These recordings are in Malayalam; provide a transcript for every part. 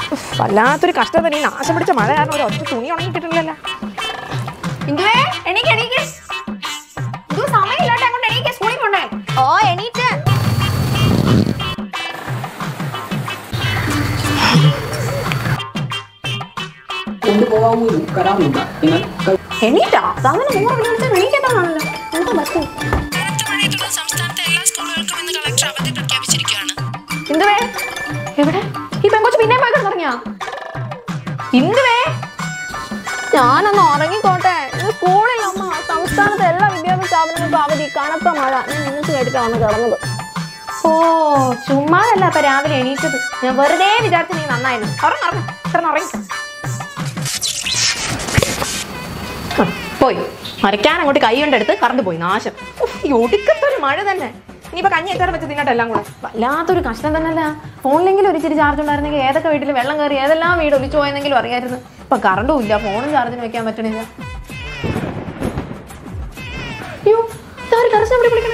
ഉഫ്, വല്ലാത്തൊരു കഷ്ടം തന്നെ ഈ നാശം പിടിച്ച മഴ കാരണം ഒരു ഒറ്റ തുണി ഉണങ്ങി കിട്ടുന്നില്ലല്ലോ ഇന്ദുവേ എണീക്ക് എണീക്ക് ഇന്ദു സമയമില്ലാണ്ട് അങ്ങോട്ട് എണീക്ക് സ്കൂളിൽ പോണ്ടേ ഓ എണീറ്റ് കൊണ്ടുപോകാവുന്ന കരാറുണ്ട് എന്നാൽ ക- എണീറ്റാ സാധനം നൂറ് വിളിച്ചാൽ എണീക്കത്താണല്ലോ എന്താ ബസ് മഴയത്തുള്ള സംസ്ഥാനത്തെ എല്ലാ സ്കൂളുകൾക്കും ഇന്ന് കളക്ടർ അവധി പ്രഖ്യാപിച്ചിരിക്കുകയാണ് ഇന്ദുവേ എവിടെ ഈ പെങ്കൊച്ച് പിന്നെ പോയി തുടങ്ങിയാ ഇന്ദുവേ ഞാനൊന്ന് ഉറങ്ങിക്കോട്ടെ ഇന്ന് സ്കൂളിൽ അമ്മ സംസ്ഥാനത്തെ എല്ലാ വിദ്യാഭ്യാസ സ്ഥാപനങ്ങൾക്കും അവധി കനത്ത മഴ ഞാൻ നിങ്ങൾക്ക് കേട്ടിട്ടാ വന്ന് കിടന്നത് ഓ ചുമ്മാതല്ല അപ്പൊ രാവിലെ എണീറ്റത് ഞാൻ വെറുതെ വിചാരിച്ചു നീ നന്നായിരുന്നു ഉറങ്ങ ഉറങ്ങ ഇത്ര ഉറങ്ങി ഹ, പോയി മരയ്ക്കാൻ അങ്ങോട്ട് കൈ കൊണ്ടെടുത്ത് കറണ്ട് പോയി നാശം ഉഫ്, ഈ ഒടുക്കത്തൊരു മഴ തന്നെ ഇനിയിപ്പോ കഞ്ഞി എത്താറ് വെച്ച് തിന്നട്ടെ എല്ലാം കൂടെ വല്ലാത്തൊരു കഷ്ടം തന്നെയല്ല ഫോണിലെങ്കിലും ഒരു ഇച്ചിരി ചാർജ് ഉണ്ടായിരുന്നെങ്കിൽ ഏതൊക്കെ വീട്ടിൽ വെള്ളം കയറി ഏതെല്ലാം വീട് ഒലിച്ചു പോയെന്നെങ്കിലും അറിയായിരുന്നു ഇപ്പൊ കറണ്ടും ഇല്ല ഫോണും ചാർജിന് വെക്കാൻ പറ്റണില്ല അയ്യോ ഇതാര് ടെറസ് നമ്പറിൽ വിളിക്കണേ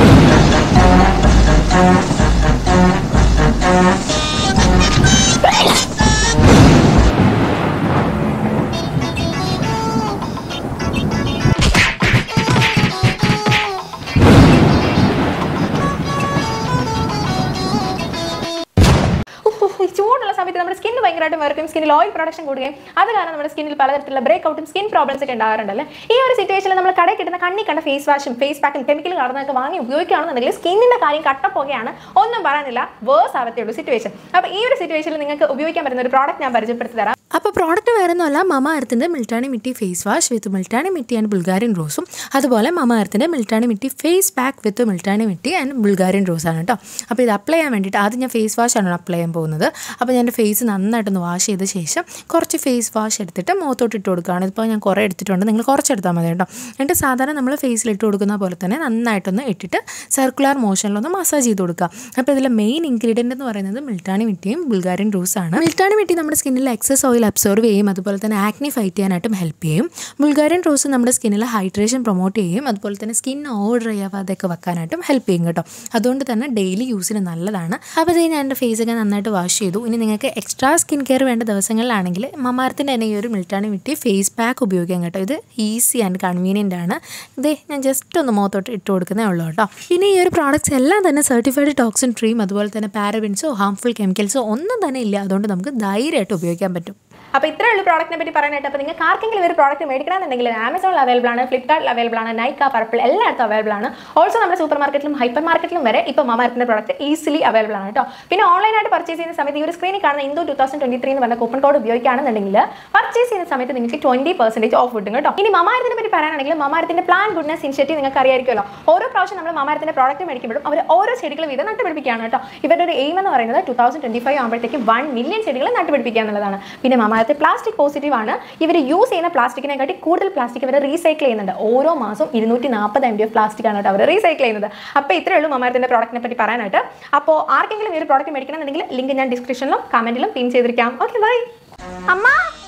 ഉഫ് ഉഫ് ഈ ചൂടുള്ള സമയത്ത് നമ്മുടെ സ്കിൻ ഭയങ്കരമായിട്ട് വരക്കും സ്കിന്നിൽ ഓയിൽ പ്രൊഡക്ഷൻ കൂടുകയും അത് കാരണം നമ്മുടെ സ്കിന്നിൽ പലതരത്തിലുള്ള ബ്രേക്ക് ഔട്ടും സ്കിൻ പ്രോബ്ലംസ് ഒക്കെ ഉണ്ടാകാറുണ്ടല്ലേ ഈ ഒരു സിറ്റുവേഷനിൽ നമ്മൾ കടയിൽ കിട്ടുന്ന കണ്ണി കണ്ട ഫേസ് വാഷും ഫേസ് പാക്കും കെമിക്കൽ കടന്നൊക്കെ വാങ്ങി ഉപയോഗിക്കുകയാണെന്നുണ്ടെങ്കിൽ സ്കിന്നിന്റെ കാര്യം കട്ടപ്പോകെയാണ് ഒന്നും പറയാനില്ല വേഴ്സ് ആവത്തേ ഉള്ളൂ സിറ്റുവേഷൻ അപ്പോൾ ഈ ഒരു സിറ്റുവേഷനിൽ നിങ്ങൾക്ക് ഉപയോഗിക്കാൻ പറ്റുന്ന ഒരു പ്രോഡക്റ്റ് ഞാൻ പരിചയപ്പെടുത്തി തരാം അപ്പോൾ പ്രോഡക്റ്റ് വേറെ ഒന്നുമല്ല മമ എർത്തിൻ്റെ multani mitti face wash with multani mitti and Bulgarian റോസും അതുപോലെ മമ എർത്തിൻ്റെ multani mitti face pack with multani mitti and Bulgarian റോസാണ് കേട്ടോ അപ്പോൾ ഇത് അപ്ലൈ ചെയ്യാൻ വേണ്ടിയിട്ട് ആദ്യം ഞാൻ ഫേസ് വാഷാണ് അപ്ലൈ ചെയ്യാൻ പോകുന്നത് അപ്പോൾ ഞാൻ എൻ്റെ ഫേസ് നന്നായിട്ടൊന്ന് വാഷ് ചെയ്ത ശേഷം കുറച്ച് ഫേസ് വാഷ് എടുത്തിട്ട് മുഖത്തോട്ട് ഇട്ട് കൊടുക്കുകയാണ് ഇപ്പോൾ ഞാൻ കുറേ എടുത്തിട്ടുണ്ട് നിങ്ങൾ കുറച്ച് എടുത്താൽ മതി കേട്ടോ എന്നിട്ട് സാധാരണ നമ്മൾ ഫേസിൽ ഇട്ട് കൊടുക്കുന്ന പോലെ തന്നെ നന്നായിട്ടൊന്ന് ഇട്ടിട്ട് സർക്കുലർ മോഷനിലൊന്ന് മസാജ് ചെയ്ത് കൊടുക്കുക അപ്പോൾ ഇതിലെ മെയിൻ ഇൻഗ്രീഡിയൻ്റ് എന്ന് പറയുന്നത് മിൽട്ടാണി മിട്ടിയും ബുൾഗാരിയൻ റോസാണ് മിൽട്ടാണി മിട്ടി നമ്മുടെ സ്കിന്നിൽ എക്സസ് ഓയിൽ അബ്സോർവ് ചെയ്യും അതുപോലെ തന്നെ ആക്നി ഫൈറ്റ് ചെയ്യാനായിട്ടും ഹെൽപ്പ് ചെയ്യും ബുൾഗാരിയൻ റോസ് നമ്മുടെ സ്കിന്നിൽ ഹൈഡ്രേഷൻ പ്രൊമോട്ട് ചെയ്യും അതുപോലെ തന്നെ സ്കിൻ ഓവർ ഡ്രൈ ആവാതെയൊക്കെ വെക്കാനായിട്ടും ഹെൽപ്പ് ചെയ്യും കേട്ടോ അതുകൊണ്ട് തന്നെ ഡെയിലി യൂസിന് നല്ലതാണ് അപ്പോൾ ഇത് ഞാൻ എൻ്റെ ഫേസൊക്കെ നന്നായിട്ട് വാഷ് ചെയ്തു ഇനി നിങ്ങൾക്ക് എക്സ്ട്രാ സ്കിൻ കെയർ വേണ്ട ദിവസങ്ങളിലാണെങ്കിൽ മമാർത്തിൻ്റെ തന്നെ ഈ ഒരു മിൽട്ടാണി മിട്ടി ഫേസ് പാക്ക് ഉപയോഗിക്കാം കേട്ടോ ഇത് ഈസി ആൻഡ് കൺവീനിയൻ്റ് ആണ് ഇതേ ഞാൻ ജസ്റ്റ് ഒന്ന് മുഖത്തോട്ട് ഇട്ട് കൊടുക്കുന്നേ ഉള്ളൂ കേട്ടോ ഇനി ഈ ഒരു പ്രോഡക്റ്റ്സ് എല്ലാം തന്നെ സർട്ടിഫൈഡ് ടോക്സിൻ ഫ്രീം അതുപോലെ തന്നെ പാരബിൻസോ ഹാംഫുൾ കെമിക്കൽസോ ഒന്നും തന്നെ ഇല്ല അതുകൊണ്ട് നമുക്ക് ധൈര്യമായിട്ട് ഉപയോഗിക്കാൻ പറ്റും അപ്പോൾ ഇത്രേ ഉള്ളൂ പ്രോഡക്റ്റിനെ പറ്റി പറയാനായിട്ട് അപ്പോൾ നിങ്ങൾക്ക് ആർക്കെങ്കിലും ഒരു പ്രോഡക്റ്റ് മേടിക്കണമെന്നുണ്ടെങ്കിൽ ആമസോണിൽ അവൈലബിൾ ആണ് ഫ്ലിപ്കാർട്ടിൽ അവൈലബിൾ ആണ് നൈക്ക പർപ്പിൾ എല്ലായിടത്തും അവൈലബിൾ ആണ് ഓൾസോ നമ്മുടെ സൂപ്പർ മാർക്കറ്റിലും ഹൈപ്പർ മാർക്കറ്റിലും വരെ ഇപ്പോൾ മമാരത്തിൻ്റെ പ്രോഡക്റ്റ് ഈസിലി അവൈലബിൾ ആണ് കേട്ടോ പിന്നെ ഓൺലൈനായിട്ട് പർച്ചേസ് ചെയ്യുന്ന സമയത്ത് ഈ ഒരു സ്ക്രീനിൽ കാണുന്ന ഇന്തോ ടു തൗസൻഡ് ട്വന്റി ത്രീ എന്ന് പറഞ്ഞ കൂപ്പൺ കോഡ് ഉപയോഗിക്കുകയാണെന്നുണ്ടെങ്കിൽ പർച്ചേസ് ചെയ്യുന്ന സമയത്ത് നിങ്ങൾക്ക് ട്വന്റി പെർസെൻറ്റേജ് ഓഫ് കിട്ടും കേട്ടോ ഇനി മമാരത്തിനെ പറ്റി പറയാനാണെങ്കിൽ മമാരത്തിന്റെ പ്ലാൻ ഗുഡ്നസ് ഇനിഷ്യേറ്റീവ് നിങ്ങൾക്ക് അറിയായിരിക്കുമല്ലോ ഓരോ പ്രാവശ്യം നമ്മൾ മമാരത്തിന്റെ പ്രോഡക്റ്റ് മേടിക്കുമ്പോഴും അവർ ഓരോ ചെടികൾ വീതം നട്ടുപിടിപ്പിക്കുകയാണ് കേട്ടോ ഇവരുടെ ഒരു എയിം എന്ന് പറയുന്നത് ടു തൗസൻഡ് ട്വന്റി ഫൈവ് ആകുമ്പോഴത്തേക്ക് വൺ മില്യൺ ചെടികൾ നട്ടുപിടിപ്പിക്കുക എന്നുള്ളതാണ് പിന്നെ മമാരത്തെ പ്ലാസ്റ്റിക് പോസിറ്റീവ് ആണ് ഇവർ യൂസ് ചെയ്യുന്ന പ്ലാസ്റ്റിക്കിനെക്കാട്ടി കൂടുതൽ പ്ലാസ്റ്റിക് ഇവർ റീസൈക്കിൾ ചെയ്യുന്നുണ്ട് ഓരോ മാസം ഇരുന്നൂറ്റി നാൽപ്പത് എം ഡി എഫ് പ്ലാസ്റ്റിക് ആണ് കേട്ടോ അവർ റീസൈക്കിൾ ചെയ്യുന്നത് അപ്പോൾ ഇത്രയേ ഉള്ളൂ മമാരത്തിന്റെ പ്രോഡക്റ്റിനെ പറ്റി പറയാനായിട്ട് അപ്പോൾ ആർക്കെങ്കിലും ഈ ഒരു പ്രോഡക്റ്റ് മേടിക്കണമെന്നുണ്ടെങ്കിൽ ലിങ്ക് ഞാൻ ഡിസ്ക്രിപ്ഷനിലും കമന്റിലും പിൻ ചെയ്തിരിക്കാം ഓക്കെ ബൈ അമ്മ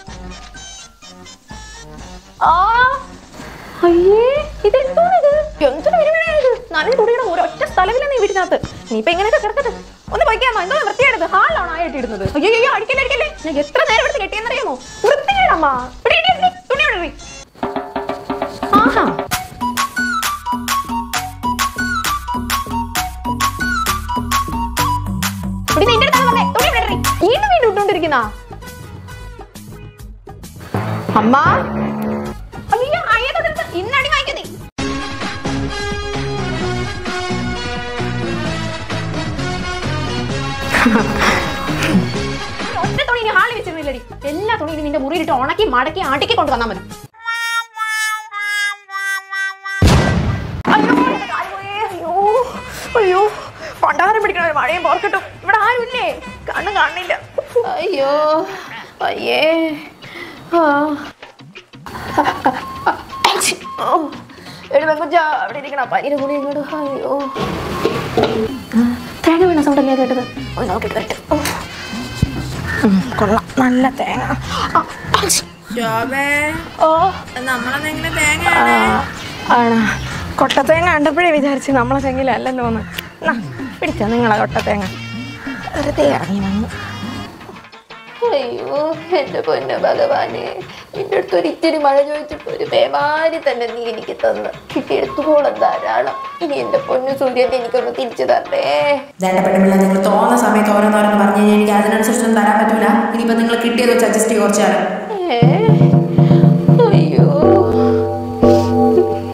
ആ അയ്യേ ഇതെന്തോന്ന് ഇത് എന്തൊരു വിരുമണയത് നനഞ്ഞ തുണിയുടെ ഒരൊറ്റ സ്ഥലമില്ല നീ വീട്ടിനകത്ത് നീ ഇപ്പൊ എങ്ങനെയൊക്കെ കിടക്കട്ടെ ഒന്ന് പൊയ്ക്കാമോ എന്തോ വൃത്തിയാണത് ഹാളിലാണോ ആയിട്ട് ഇടുന്നത് അയ്യോ അയ്യോ അടിക്കല്ലേ അടിക്കല്ലേ ഞാൻ എത്ര നേരം എടുത്ത് കെട്ടിയെന്നറിയാമോ വൃത്തികേടമ്മ ഇവിടെ ഇടി, ഇടി, തുണി ഇവിടെ ഇടി. ആഹാ ഇവിടെ നിന്റെ അടുത്താണ് പറഞ്ഞേ തുണി ഇവിടെ ഇടി. വീണ്ടും വീണ്ടും ഇട്ടുകൊണ്ടിരിക്കുന്ന അമ്മ അയ്യോ അയ്യതൊക്കെ ഇന്നടി വാങ്ങിക്കുന്നേ ഒറ്റ തുണി ഇനി ഹാളിൽ വെച്ചിരുന്നില്ലടി എല്ലാ തുണിയും ഇനി നിന്റെ മുറിയിലിട്ട് ഉണക്കി മടക്കി അടുക്കി കൊണ്ട് തന്നാ മതി അയ്യോ, എന്റെ കാല് പോയേ. അയ്യോ, അയ്യോ പണ്ടാരം പിടിക്കണ ഒരു മഴയും പോർക്കട്ടും ഇവിടെ ആരുമില്ലേ കണ്ണും കാണുന്നില്ല അയ്യോ അയ്യേ ആ ഓ, എടി പെങ്കുച്ച അവിടെ ഇരിക്കണ പനിയുടെ കൂടി ഇങ്ങോട്ട് അയ്യോ ആ, തേങ്ങ വീണ സൗണ്ടല്ലേ കേട്ടത് ഒന്ന് നോക്കിട്ട് വരട്ടെ ഓ. ഉം, കൊള്ളാം നല്ല തേങ്ങ ആ, ശോഭേ ഓ നമ്മളെന്തെങ്കിലും തേങ്ങ ആ, ആണ് കൊട്ടത്തേങ്ങ കണ്ടപ്പോഴേ വിചാരിച്ചു നമ്മളെ തെങ്ങിലല്ലെന്ന് തോന്ന് പിടിച്ചോ നിങ്ങളെ കൊട്ടത്തേങ്ങ വെറുതെ ഇറങ്ങി വന്നു അയ്യോ എന്റെ പൊന്നു ഭഗവാനെ നിന്റെ അടുത്ത് ഒരിത്തിരി മഴ ചോദിച്ചപ്പോ ഒരു പേമാരി തന്നെ നീ എനിക്ക് തന്ന് കിട്ടിയെടുത്തുകൂടെ ധാരാളം ഇനി എന്റെ പൊന്നു സൂര്യൻ എനിക്കൊന്ന് തിരിച്ചു തരേ വേണ്ട പെണ്ണുപിള്ള നിങ്ങൾ തോന്നുന്ന സമയത്ത് ഓരോന്നോരോന്ന് പറഞ്ഞു കഴിഞ്ഞാൽ എനിക്ക് അതിനനുസരിച്ചൊന്നും തരാൻ പറ്റൂല ഇനിയിപ്പോൾ നിങ്ങൾ കിട്ടിയത് വെച്ച് അഡ്ജസ്റ്റ് ചെയ്ത് കുറച്ചാലും ഏ